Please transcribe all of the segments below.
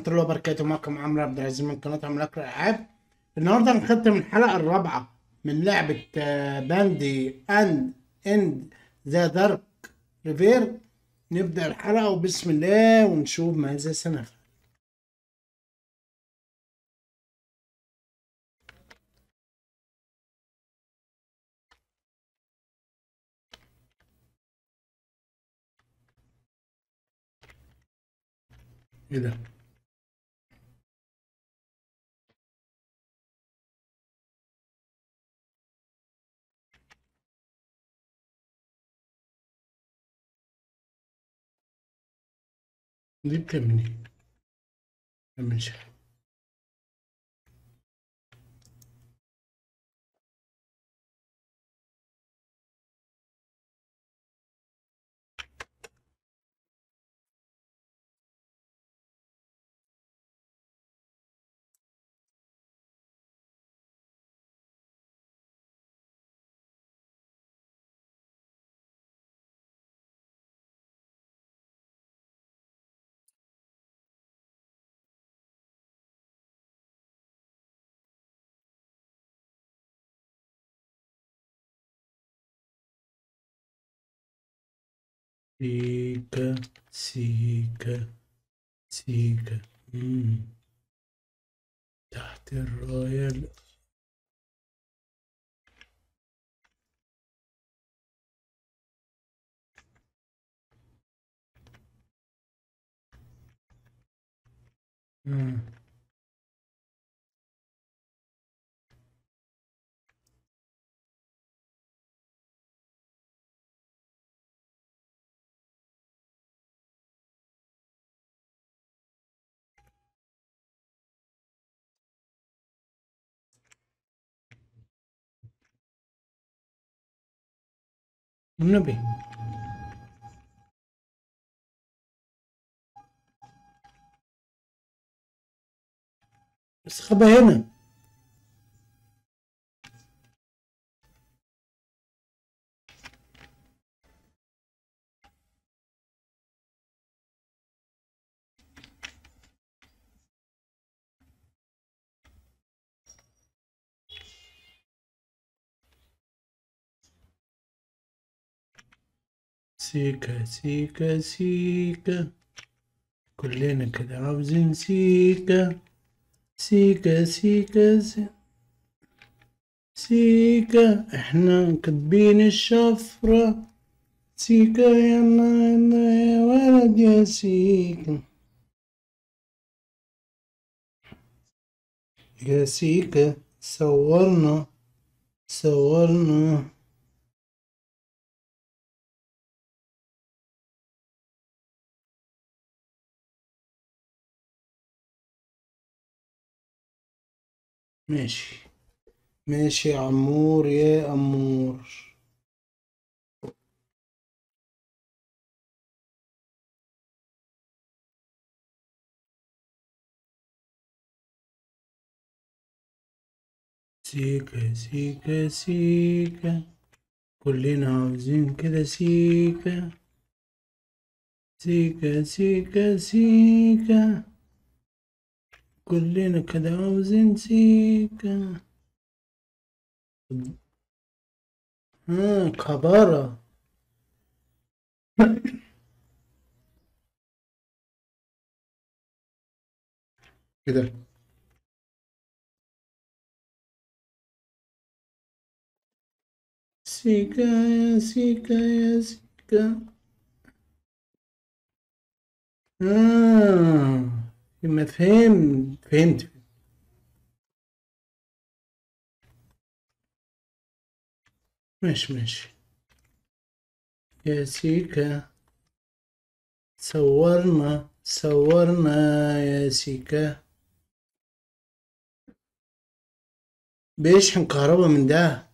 ورحمة الله وبركاته معكم عمرو عبد العزيز من قناة عملاق الألعاب النهاردة هنختم الحلقة الرابعة من لعبة باندي أند إند ذا دارك ريفير نبدأ الحلقة وبسم الله ونشوف ماذا سنفعل ايه ده دي بتعمل ايه مش سيكا سيكا سيكا مم. تحت الراية ال- مم. النبي بس خبى هنا سيكا سيكا سيكا كلنا كده عاوزين سيكا سيكا سيكا سيكا, سيكا. احنا كاتبين الشفرة سيكا يلا يلا يا ولد يا سيكا يا سيكا صورنا صورنا ماشي ماشي يا عمور يا أمور سيكا سيكا سيكا كلنا عاوزين كده سيكا سيكا سيكا سيكا كلنا كده عاوزين سيكا ها كبارة كده سيكا يا سيكا يا سيكا آه ما فهمت فهمت ماشي ماشي يا سيكا صورنا صورنا يا سيكا بيشحن كهربا من ده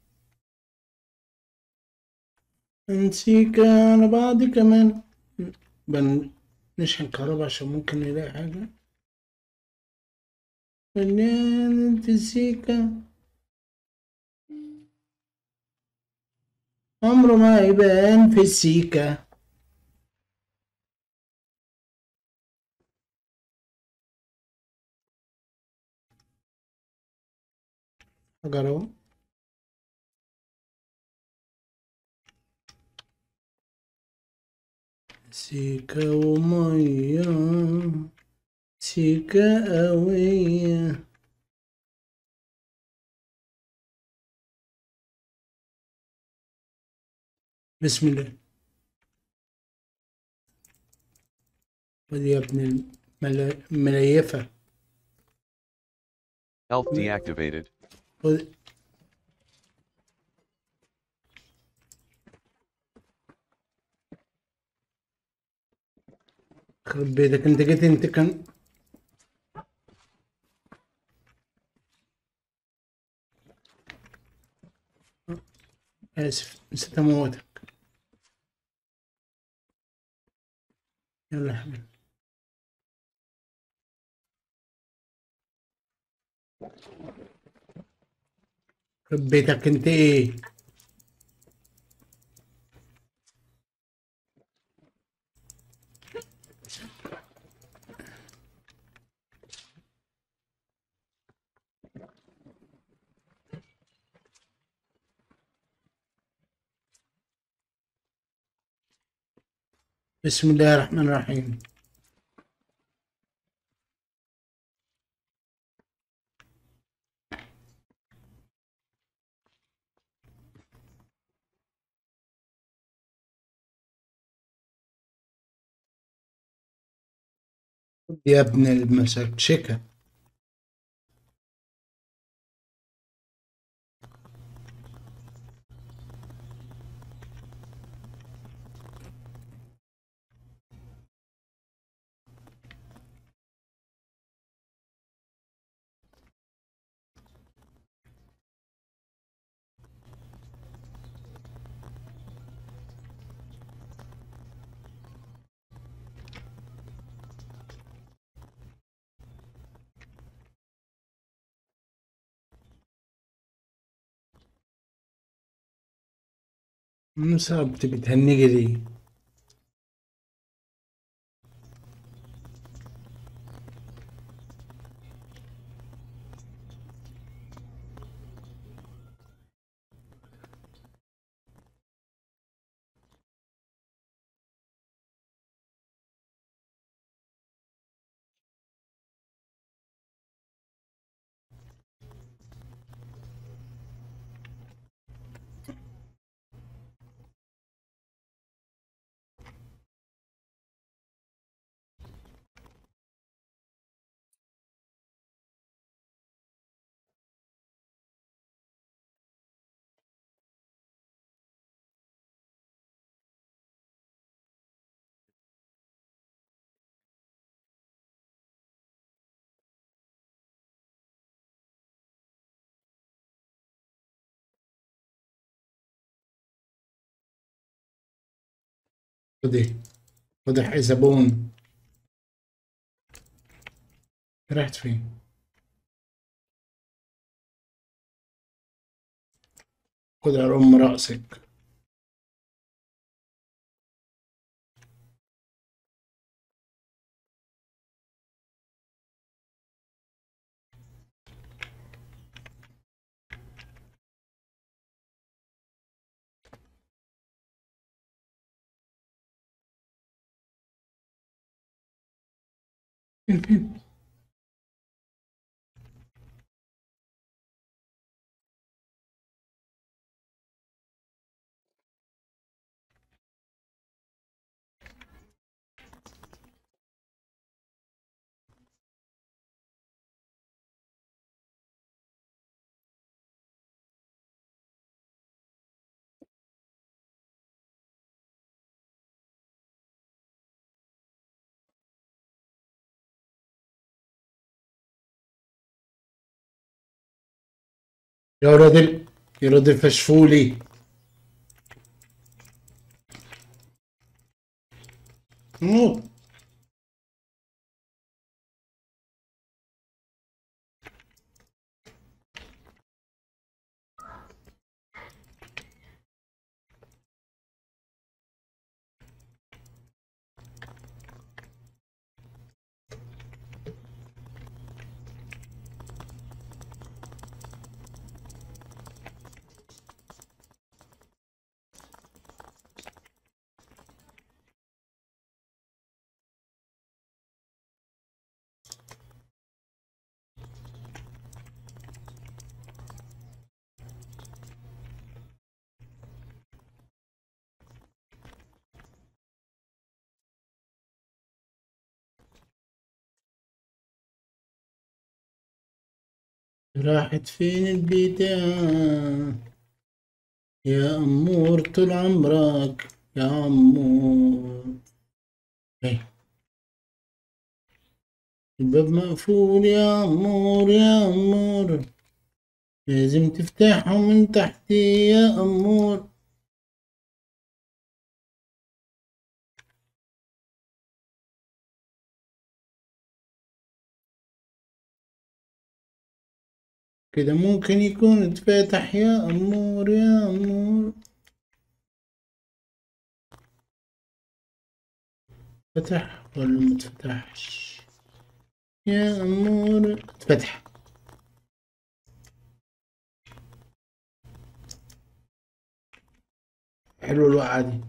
نسيكا على بعض كمان بن نشحن كهربا عشان ممكن نلاقي حاجة فنان في السيكا عمره ما يبان في السيكا حجر اهو سيكا ومية سيكا قوية بسم الله خد يا ابن الملا- المليفة Health deactivated. خد خرب بيتك انت جيت انت كان اسف نسيت اموتك يلا يا حبيبي خرب بيتك انت ايه بسم الله الرحمن الرحيم خد يا ابن المسكشكة مصعب بتهنجي ليه خدي خدي حسابون رحت فين خد على ام راسك فين فين يا ولاد ال... يا ولاد الفشفولي موت راحت فين البيتان يا أمور طول عمرك يا أمور إيه. الباب مقفول يا أمور يا أمور لازم تفتحه من تحت يا أمور كده ممكن يكون اتفتح يا أمور يا أمور فتح ولا متفتحش يا أمور اتفتح حلو الوقعة دي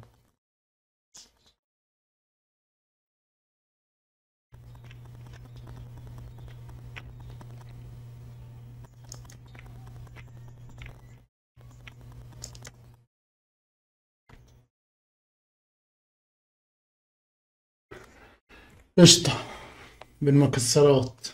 قشطة بالمكسرات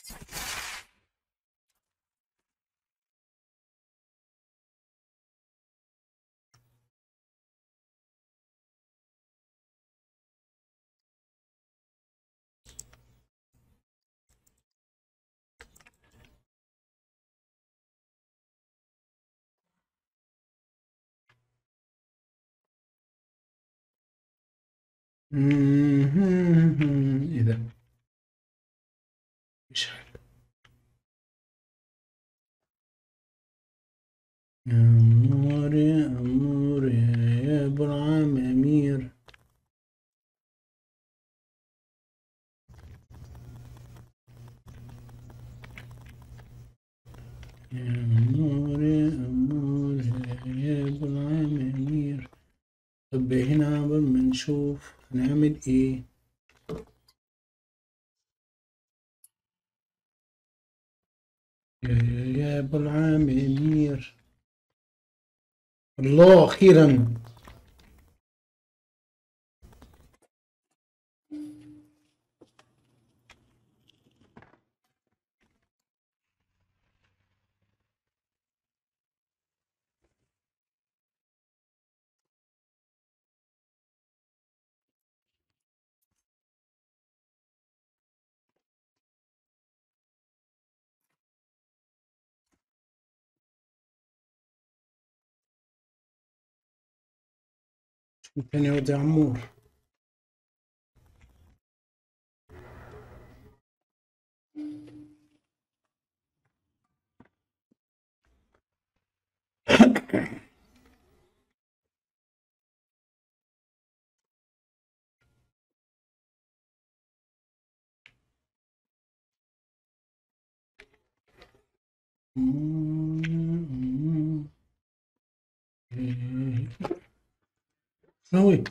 ايه ده مش حاجة يا أمور يا أمور يا يا أبو العمامير يا أمور يا أمور يا يا أبو العمامير طب هنا قبل ما نشوف هنعمل ايه يا يا يا أبو العمامير الله أخيرا شو تاني يا واد يا عمور نوي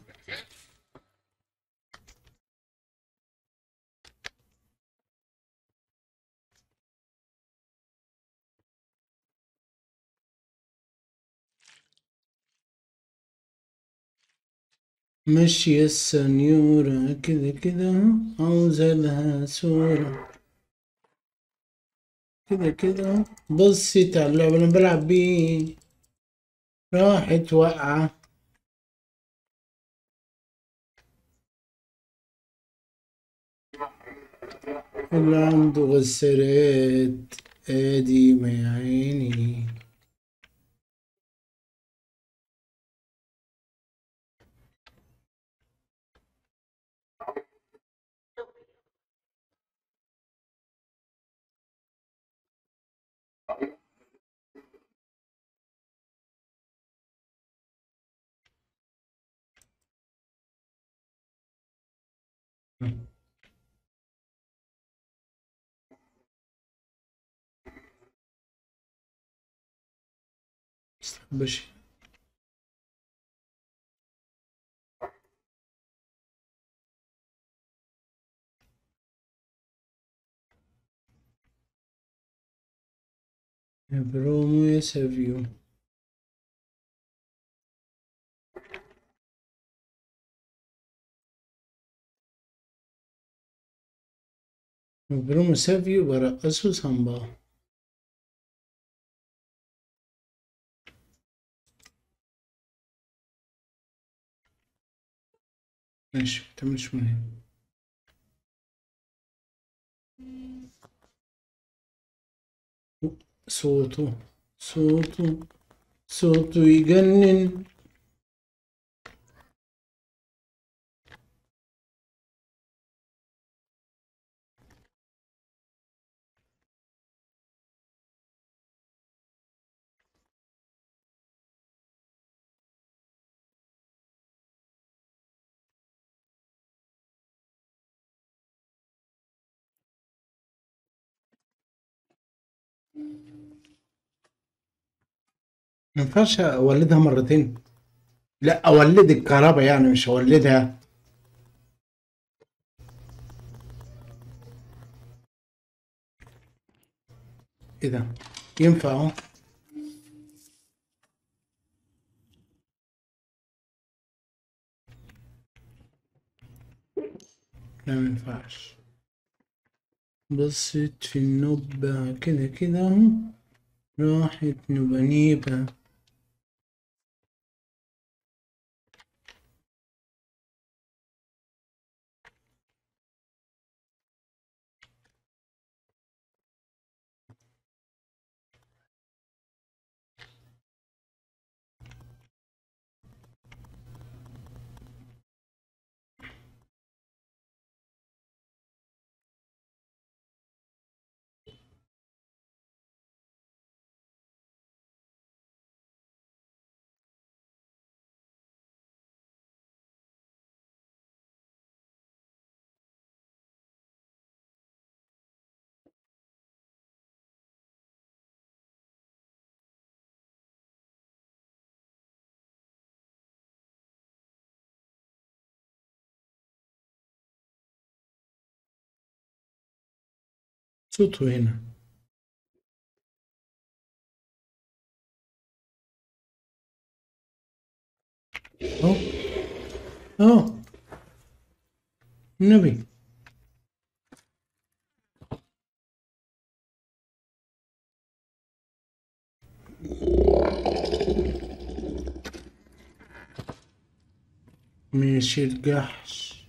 مشي السنيورة كده كده عاوزة لها صورة كده كده بصيت على اللعبة اللي أنا بلعب بيه راحت واقعة اللي عنده غسالات ادي ما يا عيني باش برومو يا سافيو برومو سافيو برقصوا سامبا ماشي متعملش من هنا صوته صوته صوته يجنن ما ينفعش اولدها مرتين لا اولد الكهرباء يعني مش اولدها ايه ده ينفع اهو لا ما ينفعش بصيت في النبة كده كده اهو راحت نبنيبة صوته هنا اهو اهو النبي ماشي الجحش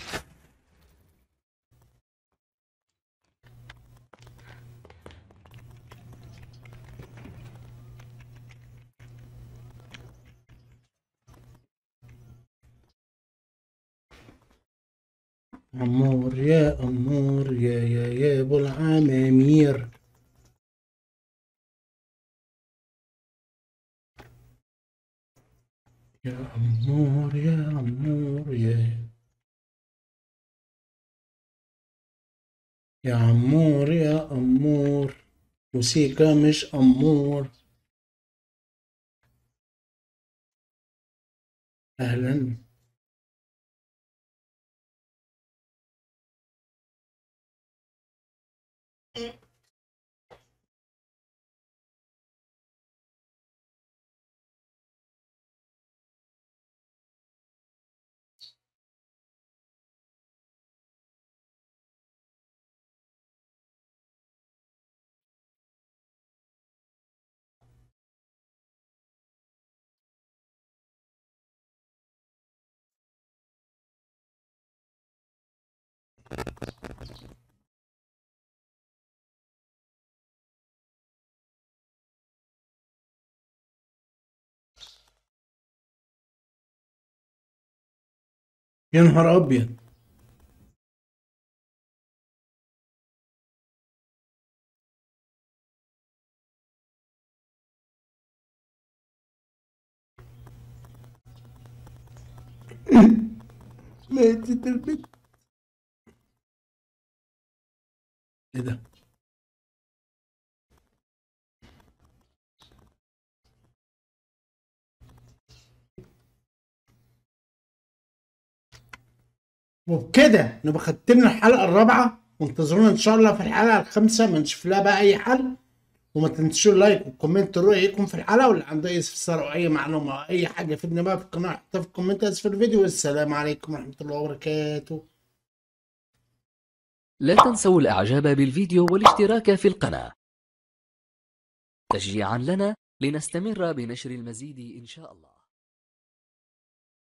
أمور يا أمور يا يا يا أبو العمامير يا أمور يا أمور يا يا عمور يا أمور موسيقى مش أمور أهلا يا نهار أبيض ماتت البنت ايه ده وبكده نبقى ختمنا الحلقة الرابعة وانتظرونا ان شاء الله في الحلقة الخامسة ما نشوف لها بقى اي حل وما تنسوش اللايك والكومنت رؤيكم في الحلقة واللي عنده اي استفسار او اي معلومة او اي حاجة يفيدنا بقى في القناة حطها في الكومنت اسفل الفيديو والسلام عليكم ورحمة الله وبركاته لا تنسوا الإعجاب بالفيديو والاشتراك في القناة تشجيعا لنا لنستمر بنشر المزيد إن شاء الله